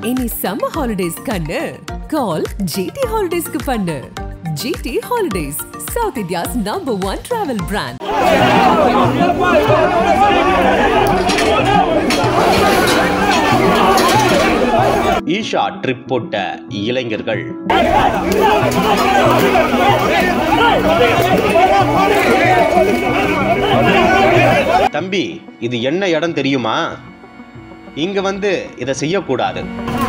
இனி summer holidays கண்ணு கால் GT ஹாலிடேஸ்க்கு பண்ணு GT Holidays South India's number one travel brand Isha trip போட்ட இளைஞர்கள் தம்பி இது என்ன இடம் தெரியுமா இங்க வந்து இதை செய்யக்கூடாது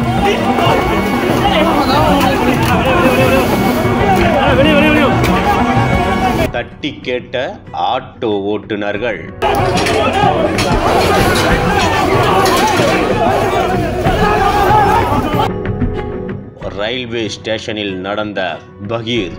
தட்டி கேட்ட ஆட்டோ ஓட்டுநர்கள் ரயில்வே ஸ்டேஷனில் நடந்த பகீர்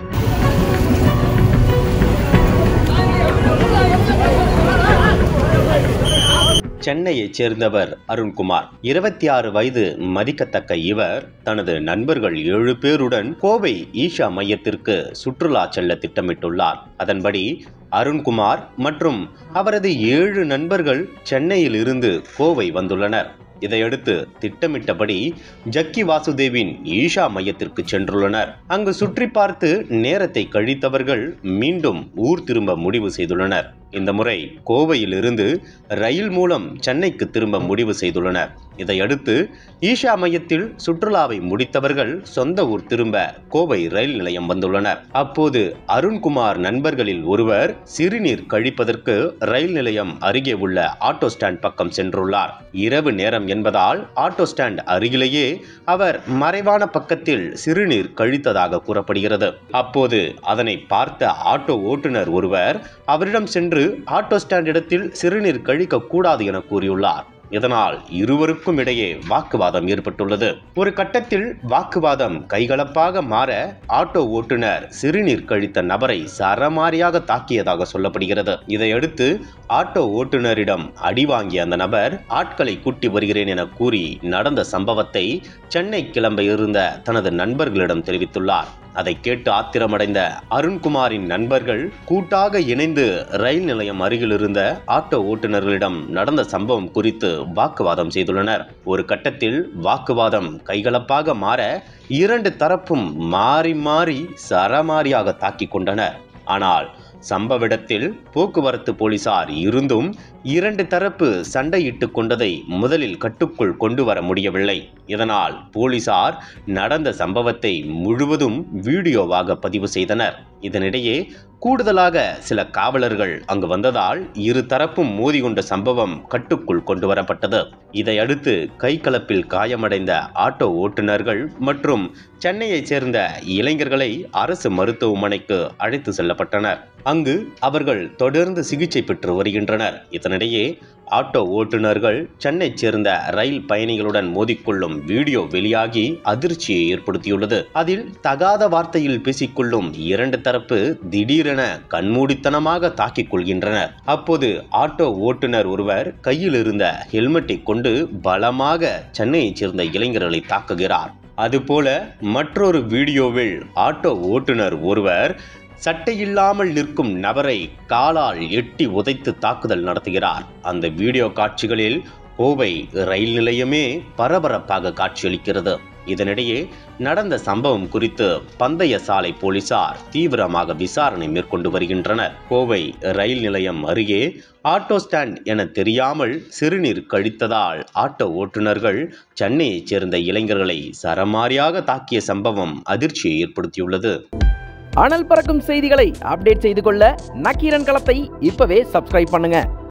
சென்னையைச் சேர்ந்தவர் அருண்குமார் இருபத்தி ஆறு வயது மதிக்கத்தக்க இவர் தனது நண்பர்கள் ஏழு பேருடன் கோவை ஈஷா மையத்திற்கு சுற்றுலா செல்ல திட்டமிட்டுள்ளார் அதன்படி அருண்குமார் மற்றும் அவரது ஏழு நண்பர்கள் சென்னையில் இருந்து கோவை வந்துள்ளனர் இதையடுத்து திட்டமிட்டபடி ஜக்கி வாசுதேவின் ஈஷா மையத்திற்கு சென்றுள்ளனர் அங்கு சுற்றி பார்த்து நேரத்தை கழித்தவர்கள் மீண்டும் ஊர் திரும்ப முடிவு செய்துள்ளனர் இந்த முறை கோவையில் இருந்து ரயில் மூலம் சென்னைக்கு திரும்ப முடிவு செய்துள்ளனர் இதையடுத்து ஈஷா மையத்தில் சுற்றுலாவை முடித்தவர்கள் சொந்த ஊர் திரும்ப கோவை ரயில் நிலையம் வந்துள்ளனர் அப்போது அருண்குமார் நண்பர்களில் ஒருவர் சிறுநீர் கழிப்பதற்கு ரயில் நிலையம் அருகே உள்ள ஆட்டோ ஸ்டாண்ட் பக்கம் சென்றுள்ளார் இரவு நேரம் என்பதால் ஆட்டோ ஸ்டாண்ட் அருகிலேயே அவர் மறைவான பக்கத்தில் சிறுநீர் கழித்ததாக கூறப்படுகிறது அப்போது அதனை பார்த்த ஆட்டோ ஓட்டுநர் ஒருவர் அவரிடம் சென்று ஆட்டோ ஸ்டாண்ட் இடத்தில் சிறுநீர் கழிக்க கூடாது என கூறியுள்ளார் இதனால் இருவருக்கும் இடையே வாக்குவாதம் ஏற்பட்டுள்ளது ஒரு கட்டத்தில் வாக்குவாதம் கைகலப்பாக மாற ஆட்டோ ஓட்டுநர் சிறுநீர் கழித்த நபரை சரமாரியாக தாக்கியதாக சொல்லப்படுகிறது இதையடுத்து ஆட்டோ ஓட்டுநரிடம் அடி வாங்கிய அந்த நபர் ஆட்களை கூட்டி வருகிறேன் என கூறி நடந்த சம்பவத்தை சென்னை கிளம்ப இருந்த தனது நண்பர்களிடம் தெரிவித்துள்ளார் அதை கேட்டு ஆத்திரமடைந்த அருண்குமாரின் நண்பர்கள் கூட்டாக இணைந்து ரயில் நிலையம் அருகில் இருந்த ஆட்டோ ஓட்டுநர்களிடம் நடந்த சம்பவம் குறித்து வாக்குவாதம் செய்துள்ளனர் ஒரு கட்டத்தில் வாக்குவாதம் கைகலப்பாக மாற இரண்டு தரப்பும் மாறி மாறி சரமாரியாக தாக்கிக் கொண்டனர் ஆனால் சம்பவ இடத்தில் போக்குவரத்து போலீசார் இருந்தும் இரண்டு தரப்பு சண்டையிட்டுக் கொண்டதை முதலில் கட்டுக்குள் கொண்டு வர முடியவில்லை இதனால் போலீசார் நடந்த சம்பவத்தை முழுவதும் வீடியோவாக பதிவு செய்தனர் இதனிடையே கூடுதலாக சில காவலர்கள் அங்கு வந்ததால் இரு தரப்பும் மோதி கொண்ட சம்பவம் கட்டுக்குள் கொண்டு வரப்பட்டது இதையடுத்து கைகலப்பில் காயமடைந்த ஆட்டோ ஓட்டுநர்கள் மற்றும் சென்னையைச் சேர்ந்த இளைஞர்களை அரசு மருத்துவமனைக்கு அழைத்து செல்லப்பட்டனர் அங்கு அவர்கள் தொடர்ந்து சிகிச்சை பெற்று வருகின்றனர் இதனிடையே ஆட்டோ ஓட்டுநர்கள் சென்னை சேர்ந்த ரயில் பயணிகளுடன் மோதிக்கொள்ளும் வீடியோ வெளியாகி அதிர்ச்சியை ஏற்படுத்தியுள்ளது அதில் தகாத வார்த்தையில் பேசிக்கொள்ளும் இரண்டு தரப்பு திடீரென கண்மூடித்தனமாக தாக்கிக் கொள்கின்றனர் அப்போது ஆட்டோ ஓட்டுநர் ஒருவர் கையில் இருந்த ஹெல்மெட்டை கொண்டு பலமாக சென்னையைச் சேர்ந்த இளைஞர்களை தாக்குகிறார் அதுபோல மற்றொரு வீடியோவில் ஆட்டோ ஓட்டுநர் ஒருவர் சட்டையில்லாமல் நிற்கும் நபரை காலால் எட்டி உதைத்து தாக்குதல் நடத்துகிறார் அந்த வீடியோ காட்சிகளில் கோவை ரயில் நிலையமே பரபரப்பாக காட்சியளிக்கிறது இதனிடையே நடந்த சம்பவம் குறித்து பந்தய சாலை போலீசார் தீவிரமாக விசாரணை மேற்கொண்டு வருகின்றனர் கோவை ரயில் நிலையம் அருகே ஆட்டோ ஸ்டாண்ட் என தெரியாமல் சிறுநீர் கழித்ததால் ஆட்டோ ஓட்டுநர்கள் சென்னையைச் சேர்ந்த இளைஞர்களை சரமாரியாக தாக்கிய சம்பவம் அதிர்ச்சியை ஏற்படுத்தியுள்ளது அனல் பறக்கும் செய்திகளை அப்டேட் செய்து கொள்ள நக்கீரன் களத்தை இப்பவே சப்ஸ்கிரைப் பண்ணுங்க